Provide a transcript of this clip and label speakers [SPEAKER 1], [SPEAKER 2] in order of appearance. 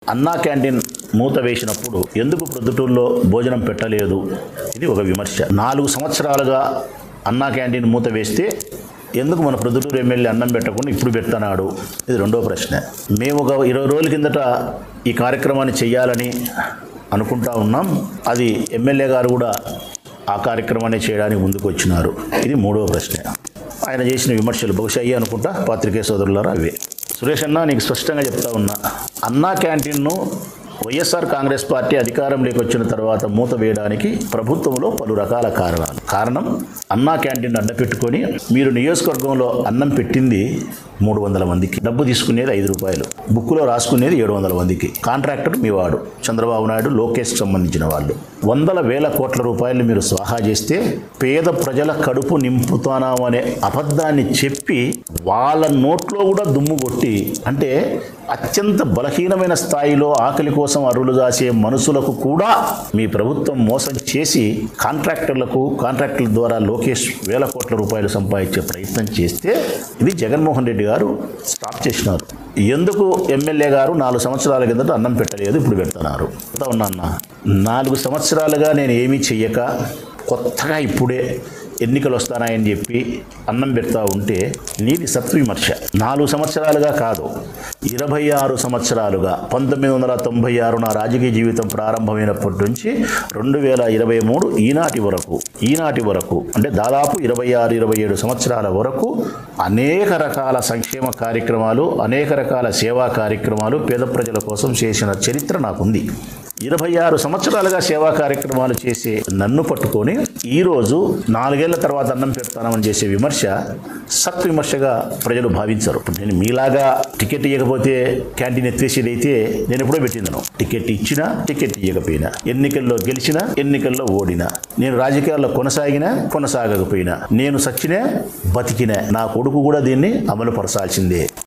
[SPEAKER 1] అన్నా క్యాంటీన్ మూత వేసినప్పుడు ఎందుకు ప్రొద్దుటూరులో భోజనం పెట్టలేదు ఇది ఒక విమర్శ నాలుగు సంవత్సరాలుగా అన్నా క్యాంటీన్ మూత వేస్తే ఎందుకు మన ప్రొద్దుటూరు ఎమ్మెల్యే అన్నం పెట్టకుండా ఇప్పుడు పెడుతున్నాడు ఇది రెండో ప్రశ్న మేము ఒక ఇరవై రోజుల కిందట ఈ కార్యక్రమాన్ని చేయాలని అనుకుంటా ఉన్నాం అది ఎమ్మెల్యే గారు కూడా ఆ కార్యక్రమాన్ని చేయడానికి ముందుకు వచ్చినారు ఇది మూడో ప్రశ్న ఆయన చేసిన విమర్శలు బహుశా అయ్యి అనుకుంటా పాత్రికేయ సోదరులారా అవే సురేష్ అన్న నీకు స్పష్టంగా చెప్తా ఉన్నా అన్నా క్యాంటీన్ను వైఎస్ఆర్ కాంగ్రెస్ పార్టీ అధికారంలోకి వచ్చిన తర్వాత మూత వేయడానికి ప్రభుత్వంలో పలు రకాల కారణాలు కారణం అన్నా క్యాంటీన్ అడ్డపెట్టుకొని మీరు నియోజకవర్గంలో అన్నం పెట్టింది మూడు వందల మందికి డబ్బు తీసుకునేది ఐదు రూపాయలు బుక్లో రాసుకునేది ఏడు వందల మందికి కాంట్రాక్టర్ మీ వాడు చంద్రబాబు నాయుడు లోకేష్కి సంబంధించిన వాళ్ళు వందల వేల కోట్ల రూపాయలు మీరు స్వాహా చేస్తే పేద ప్రజల కడుపు నింపుతానాం అనే అబద్ధాన్ని చెప్పి వాళ్ళ నోట్లో కూడా దుమ్ము కొట్టి అంటే అత్యంత బలహీనమైన స్థాయిలో ఆకలి కోసం అరులు దాసే మనుషులకు కూడా మీ ప్రభుత్వం మోసం చేసి కాంట్రాక్టర్లకు కాంట్రాక్టర్ల ద్వారా లోకేష్ వేల కోట్ల రూపాయలు సంపాదించే ప్రయత్నం చేస్తే ఇది జగన్మోహన్ రెడ్డి గారు స్టాప్ చేసినారు ఎందుకు ఎమ్మెల్యే గారు నాలుగు సంవత్సరాల కిందట అన్నం పెట్టలేదు ఇప్పుడు పెడుతున్నారు చెప్తా ఉన్నా అన్న నాలుగు సంవత్సరాలుగా నేను ఏమీ చెయ్యక కొత్తగా ఇప్పుడే ఎన్నికలు వస్తానాయని చెప్పి అన్నం పెడతా ఉంటే నీది సత్విమర్శ నాలుగు సంవత్సరాలుగా కాదు ఇరవై ఆరు సంవత్సరాలుగా పంతొమ్మిది వందల తొంభై ఆరు నా రాజకీయ జీవితం ప్రారంభమైనప్పటి నుంచి రెండు వేల ఇరవై మూడు ఈనాటి వరకు ఈనాటి వరకు అంటే దాదాపు ఇరవై ఆరు ఇరవై ఏడు సంవత్సరాల వరకు అనేక రకాల సంక్షేమ కార్యక్రమాలు అనేక రకాల సేవా కార్యక్రమాలు పేద ప్రజల కోసం చేసిన చరిత్ర నాకుంది ఇరవై ఆరు సంవత్సరాలుగా సేవా కార్యక్రమాలు చేసే నన్ను పట్టుకొని ఈరోజు నాలుగేళ్ల తర్వాత అన్నం పెడతానని చేసే విమర్శ సత్విమర్శగా ప్రజలు భావించరు ఇప్పుడు నేను మీలాగా టికెట్ ఇవ్వకపోతే క్యాంటీన్ ఎత్తేసేది అయితే నేను ఎప్పుడో పెట్టిందను టికెట్ ఇచ్చినా టికెట్ ఇవ్వకపోయినా ఎన్నికల్లో గెలిచినా ఎన్నికల్లో ఓడినా నేను రాజకీయాల్లో కొనసాగినా కొనసాగకపోయినా నేను సచ్చినా బతికినా నా కొడుకు కూడా దీన్ని అమలు పరచాల్సిందే